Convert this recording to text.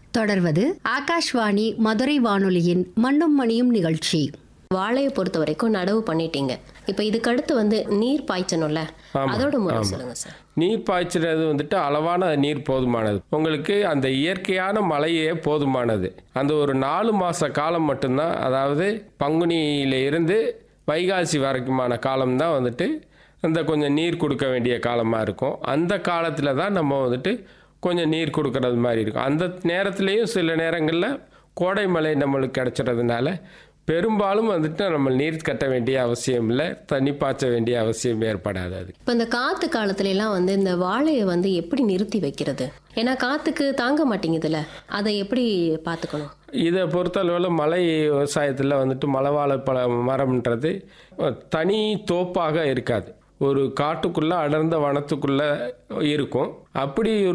தொடர்வது ஆகாஷ்வாணி மதுரை வானொலியின் மண்ணும் மணியும் நிகழ்ச்சி வாழையை பொறுத்த வரைக்கும் நடவு பண்ணிட்டீங்க இப்போ இதுக்கு அடுத்து வந்து நீர் பாய்ச்சணும்ல அதோட முறை சொல்லுங்க சார் நீர் பாய்ச்சுறது வந்துட்டு அளவான நீர் போதுமானது உங்களுக்கு அந்த இயற்கையான மழையே போதுமானது அந்த ஒரு நாலு மாத காலம் மட்டும்தான் அதாவது பங்குனியில இருந்து வைகாசி வரைக்குமான காலம்தான் வந்துட்டு அந்த கொஞ்சம் நீர் கொடுக்க வேண்டிய காலமாக இருக்கும் அந்த காலத்தில் தான் நம்ம வந்துட்டு கொஞ்சம் நீர் கொடுக்கறது மாதிரி இருக்கும் அந்த நேரத்துலேயும் சில நேரங்களில் கோடை மழை நம்மளுக்கு கிடைச்சிறதுனால பெரும்பாலும் வந்துட்டு நம்ம நீர் கட்ட வேண்டிய அவசியம் இல்லை தண்ணி பாய்ச்ச வேண்டிய அவசியம் ஏற்படாது அது இப்போ இந்த காத்து காலத்துல எல்லாம் வந்து இந்த வாழையை வந்து எப்படி நிறுத்தி வைக்கிறது ஏன்னா காத்துக்கு தாங்க மாட்டேங்குதுல்ல அதை எப்படி பார்த்துக்கணும் இதை பொறுத்தளவில் மலை விவசாயத்தில் வந்துட்டு மலைவாழைப்பழ மரம்ன்றது தனி தோப்பாக இருக்காது ஒரு காட்டுக்குள்ளே அடர்ந்த வனத்துக்குள்ளே இருக்கும் அப்படி